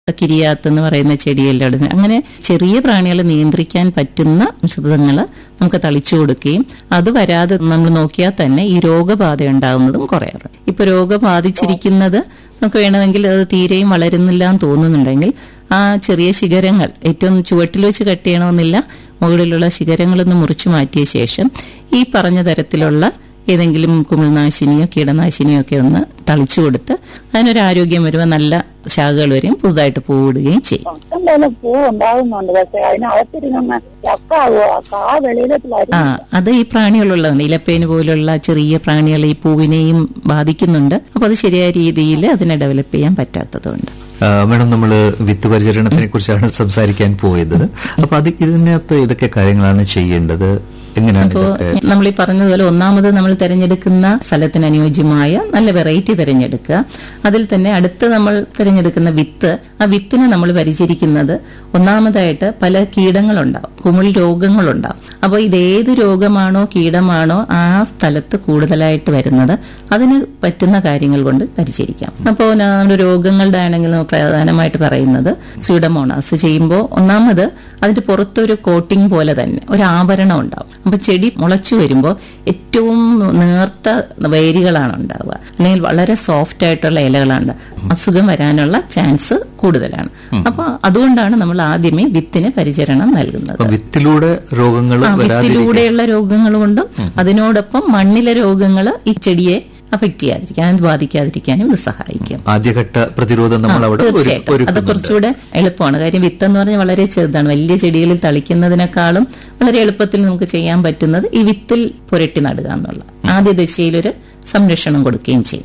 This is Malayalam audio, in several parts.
കിരിയാത്ത് എന്ന് പറയുന്ന ചെടിയെല്ലാം ഇടുന്നത് അങ്ങനെ ചെറിയ പ്രാണികളെ നിയന്ത്രിക്കാൻ പറ്റുന്ന മിശ്രിതങ്ങൾ നമുക്ക് തളിച്ചു കൊടുക്കുകയും അത് വരാതെ നമ്മൾ നോക്കിയാൽ തന്നെ ഈ രോഗബാധ ഉണ്ടാകുന്നതും കുറയാറ് ഇപ്പൊ രോഗം ബാധിച്ചിരിക്കുന്നത് നമുക്ക് വേണമെങ്കിൽ അത് തീരെയും വളരുന്നില്ല എന്ന് തോന്നുന്നുണ്ടെങ്കിൽ ആ ചെറിയ ശിഖരങ്ങൾ ഏറ്റവും ചുവട്ടിൽ വെച്ച് കട്ട് ചെയ്യണമെന്നില്ല മുകളിലുള്ള ശിഖരങ്ങളൊന്ന് മുറിച്ചു മാറ്റിയ ശേഷം ഈ പറഞ്ഞ തരത്തിലുള്ള ഏതെങ്കിലും കുമിൾനാശിനിയോ കീടനാശിനിയോ ഒക്കെ ഒന്ന് തളിച്ചു കൊടുത്ത് അതിനൊരു ആരോഗ്യം വരുമ്പോൾ നല്ല ശാഖകൾ വരെയും പുതുതായിട്ട് പൂവിടുകയും ചെയ്യും എന്തായാലും പൂ ഉണ്ടാകുന്നുണ്ട് പക്ഷെ അതിനകത്തിരുന്ന് ചക്കാവോ ആ കാ വെളിയിലേക്ക് ആ വരും അത് ഈ പ്രാണികളുള്ളതാണ് ഇലപ്പേന് പോലുള്ള ചെറിയ പ്രാണികൾ ഈ പൂവിനെയും ബാധിക്കുന്നുണ്ട് അപ്പൊ അത് ശരിയായ രീതിയിൽ അതിനെ ഡെവലപ്പ് ചെയ്യാൻ പറ്റാത്തതുകൊണ്ട് ആ, മാഡം നമ്മൾ വിത്ത് പരിചരണത്തിനെ കുറിച്ചാണ് സംസാരിക്കാൻ പോയത് അപ്പൊ അത് ഇതിനകത്ത് ഇതൊക്കെ കാര്യങ്ങളാണ് ചെയ്യേണ്ടത് എങ്ങനെയാണ് അപ്പോ ഇതൊക്കെ നമ്മൾ ഈ പറഞ്ഞതുപോലെ ഒന്നാമത് നമ്മൾ തിരഞ്ഞെടുക്കുന്ന സ്ഥലത്തിന് അനുയോജ്യമായ നല്ല വെറൈറ്റി തിരഞ്ഞെടുക്കുക അതിൽ തന്നെ അടുത്ത് നമ്മൾ തിരഞ്ഞെടുക്കുന്ന വിത്ത് ആ വിത്തിനെ നമ്മൾ പരിചരിക്കുന്നത് ഒന്നാമതായിട്ട് പല കീടങ്ങളുണ്ടാവും കുമിൾ രോഗങ്ങളുണ്ടാവും അപ്പോൾ ഇതേത് രോഗമാണോ കീടമാണോ ആ സ്ഥലത്ത് കൂടുതലായിട്ട് വരുന്നത് അതിന് പറ്റുന്ന കാര്യങ്ങൾ കൊണ്ട് പരിചരിക്കാം അപ്പോൾ നമ്മുടെ രോഗങ്ങളുടെ ആണെങ്കിൽ നമ്മൾ പ്രധാനമായിട്ട് പറയുന്നത് സ്യൂഡമോണാസ് ചെയ്യുമ്പോൾ ഒന്നാമത് അതിന്റെ പുറത്തൊരു കോട്ടിംഗ് പോലെ തന്നെ ഒരു ആവരണം ഉണ്ടാവും അപ്പൊ ചെടി മുളച്ചു വരുമ്പോൾ ഏറ്റവും നേർത്ത വേരുകളാണ് ഉണ്ടാവുക അല്ലെങ്കിൽ വളരെ സോഫ്റ്റ് ആയിട്ടുള്ള ഇലകളാണ് അസുഖം വരാനുള്ള ചാൻസ് കൂടുതലാണ് അപ്പൊ അതുകൊണ്ടാണ് നമ്മൾ ആദ്യമേ വിത്തിന് പരിചരണം നൽകുന്നത് അപ്പൊ വിത്തിലൂടെ രോഗങ്ങൾ ആ, വരാതിരിക്കാൻ വിത്തിലൂടെയുള്ള രോഗങ്ങൾ കൊണ്ടും അതിനോടൊപ്പം മണ്ണിലെ രോഗങ്ങൾ ഈ ചെടിയെ അഫക്ട് ചെയ്യാതിരിക്കാൻ അത് ബാധിക്കാതിരിക്കാനും ഇത് സഹായിക്കും ആദ്യഘട്ട പ്രതിരോധം നമ്മൾ അവിടെ ഒരു- തീർച്ചയായിട്ടും അത് ഒരുക്കുന്നുണ്ട് കുറച്ചുകൂടെ എളുപ്പമാണ് കാര്യം വിത്ത് എന്ന് പറഞ്ഞാൽ വളരെ ചെറുതാണ് വലിയ ചെടികളിൽ തളിക്കുന്നതിനേക്കാളും വളരെ എളുപ്പത്തിൽ നമുക്ക് ചെയ്യാൻ പറ്റുന്നത് ഈ വിത്തിൽ പുരട്ടി നടുക എന്നുള്ള ആദ്യ ദശയിലൊരു സംരക്ഷണം കൊടുക്കുകയും ചെയ്യും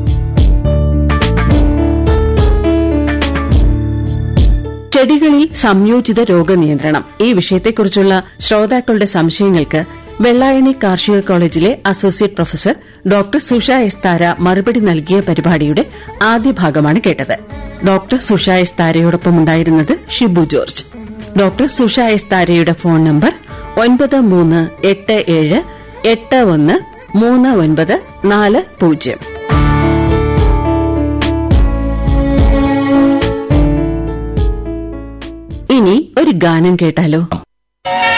ചെടികളിൽ സംയോജിത രോഗനിയന്ത്രണം ഈ വിഷയത്തെക്കുറിച്ചുള്ള ശ്രോതാക്കളുടെ സംശയങ്ങൾക്ക് വെള്ളായണി കാർഷിക കോളേജിലെ associate professor doctor Susha S Thara മറുപടി നൽകിയ പരിപാടിയുടെ ആദ്യ ഭാഗമാണ് കേട്ടത് ഡോക്ടർ സുഷ എസ് താരയോടൊപ്പം ഉണ്ടായിരുന്നത് ഷിബു ജോർജ് ഡോക്ടർ സുഷ എസ് താരയുടെ ഫോൺ നമ്പർ ഒൻപത് മൂന്ന് എട്ട് ഏഴ് എട്ട് ഒന്ന് മൂന്ന് ഒൻപത് നാല് പൂജ്യം ഇനി ഒരു ഗാനം കേട്ടാലോ